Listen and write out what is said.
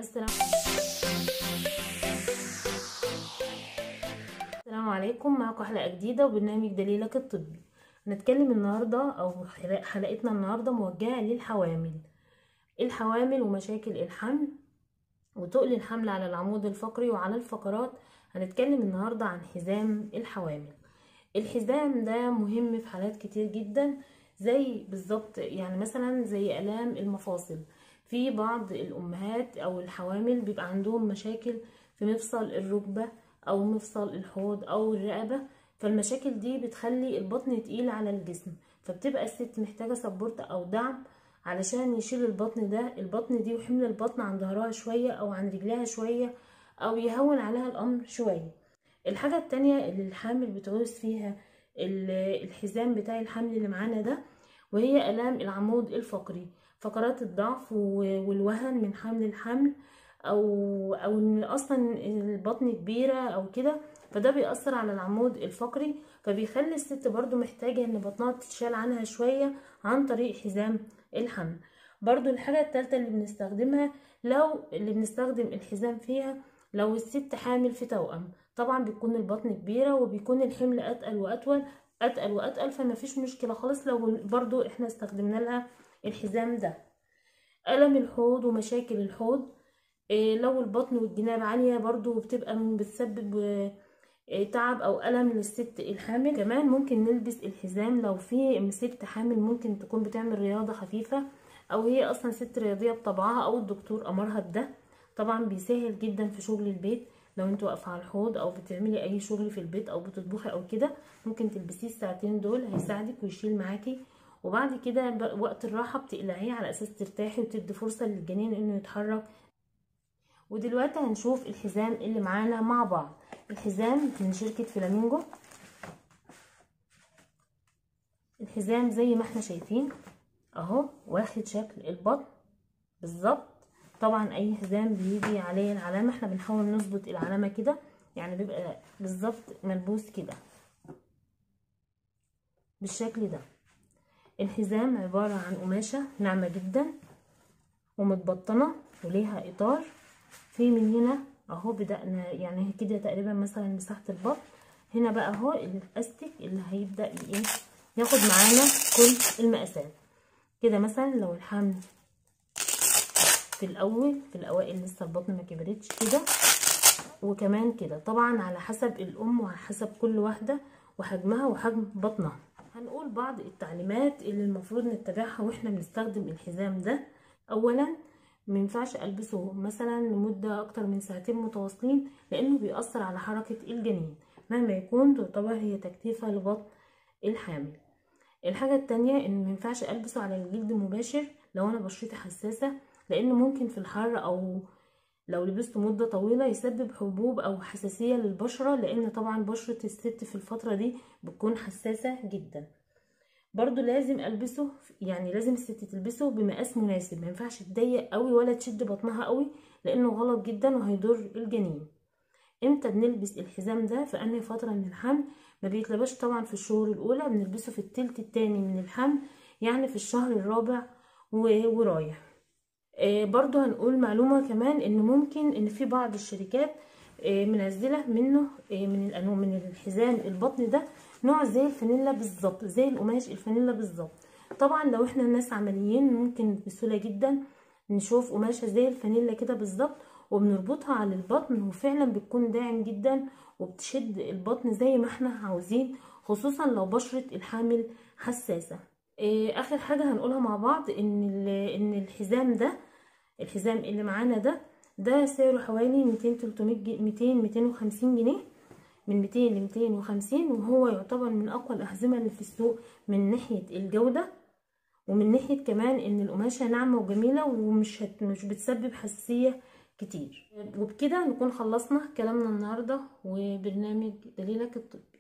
السلام السلام عليكم معكم حلقة جديدة وبرنامج دليلك الطبي هنتكلم النهاردة أو حلقتنا النهاردة موجهة للحوامل الحوامل ومشاكل الحمل وتقل الحمل على العمود الفقري وعلى الفقرات هنتكلم النهاردة عن حزام الحوامل الحزام ده مهم في حالات كتير جدا زي بالظبط يعني مثلا زي آلام المفاصل في بعض الأمهات أو الحوامل بيبقى عندهم مشاكل في مفصل الركبة أو مفصل الحوض أو الرقبة فالمشاكل دي بتخلي البطن تقيل على الجسم فبتبقى الست محتاجة سبورت أو دعم علشان يشيل البطن ده البطن دي وحمل البطن عن ظهرها شوية أو عن رجلها شوية أو يهون عليها الأمر شوية الحاجة التانية اللي الحامل بتعوز فيها الحزام بتاع الحمل اللي معانا ده وهي آلام العمود الفقري فقرات الضعف والوهن من حمل الحمل او او ان اصلا البطن كبيره او كده فده بيأثر على العمود الفقري فبيخلي الست برضو محتاجة ان بطنها تتشال عنها شوية عن طريق حزام الحمل برضو الحاجة التالتة اللي بنستخدمها لو اللي بنستخدم الحزام فيها لو الست حامل في توأم طبعا بتكون البطن كبيرة وبيكون الحمل اتقل واتول اتقل واتقل فما فيش مشكلة خالص لو برضو احنا استخدمنا لها الحزام ده ألم الحوض ومشاكل الحوض إيه لو البطن والجناب عالية برضو بتبقى بتسبب إيه تعب أو ألم للست الحامل كمان ممكن نلبس الحزام لو في ست حامل ممكن تكون بتعمل رياضة خفيفة أو هي أصلا ست رياضية بطبعها أو الدكتور أمرها بده طبعا بيسهل جدا في شغل البيت لو انت واقفه على الحوض او بتعملي اي شغل في البيت او بتطبخي او كده ممكن تلبسيه الساعتين دول هيساعدك ويشيل معاكي وبعد كده وقت الراحه بتقلعيه على اساس ترتاحي وتدي فرصه للجنين انه يتحرك ودلوقتي هنشوف الحزام اللي معانا مع بعض الحزام من شركه فلامينجو الحزام زي ما احنا شايفين اهو واخد شكل البطن بالظبط طبعا اي حزام بيجي عليه العلامه احنا بنحاول نظبط العلامه كده يعني بيبقى بالظبط ملبوس كده بالشكل ده الحزام عبارة عن قماشة ناعمة جدا ومتبطنة وليها إطار في من هنا اهو بدأنا يعني كده تقريبا مثلا مساحة البطن هنا بقى اهو الاستيك اللي هيبدأ ايه ياخد معانا كل المقاسات كده مثلا لو الحمل في الاول في الاوائل لسه البطن ما كبرتش كده وكمان كده طبعا على حسب الام وعلى حسب كل واحدة وحجمها وحجم بطنها هنقول بعض التعليمات اللي المفروض نتبعها واحنا بنستخدم الحزام ده اولا مينفعش البسه مثلا لمدة اكتر من ساعتين متواصلين لانه بيأثر على حركة الجنين مهما يكون تعتبر هي تكتيفة لبطن الحامل الحاجة التانية ان مينفعش البسه على الجلد مباشر لو انا بشرتي حساسة لانه ممكن في الحر او لو لبسته مدة طويلة يسبب حبوب أو حساسية للبشرة لأن طبعا بشرة الست في الفترة دي بتكون حساسة جدا برضو لازم ألبسه يعني لازم الست تلبسه بمقاس مناسب ما ينفعش تضيق قوي ولا تشد بطنها قوي لأنه غلط جدا وهيضر الجنين امتى بنلبس الحزام ده في أنهي فترة من الحمل ما بيتلبش طبعا في الشهور الأولى بنلبسه في التلت التاني من الحمل يعني في الشهر الرابع ورايح برضو هنقول معلومة كمان ان ممكن ان في بعض الشركات منزلة منه من الانواع من الحزام البطن ده نوع زي الفانيلا بالظبط زي القماش الفانيلا بالظبط طبعا لو احنا ناس عمليين ممكن بسهولة جدا نشوف قماشة زي الفانيلا كده بالظبط وبنربطها على البطن وفعلا بتكون داعم جدا وبتشد البطن زي ما احنا عاوزين خصوصا لو بشرة الحامل حساسة اخر حاجه هنقولها مع بعض ان ان الحزام ده الحزام اللي معانا ده ده سعره حوالي 200 300 200 250 جنيه من 200 ل 250 وهو يعتبر من اقوى الاحزمه اللي في السوق من ناحيه الجوده ومن ناحيه كمان ان القماشه ناعمه وجميله ومش هت مش بتسبب حساسيه كتير وبكده نكون خلصنا كلامنا النهارده وبرنامج دليلك الطب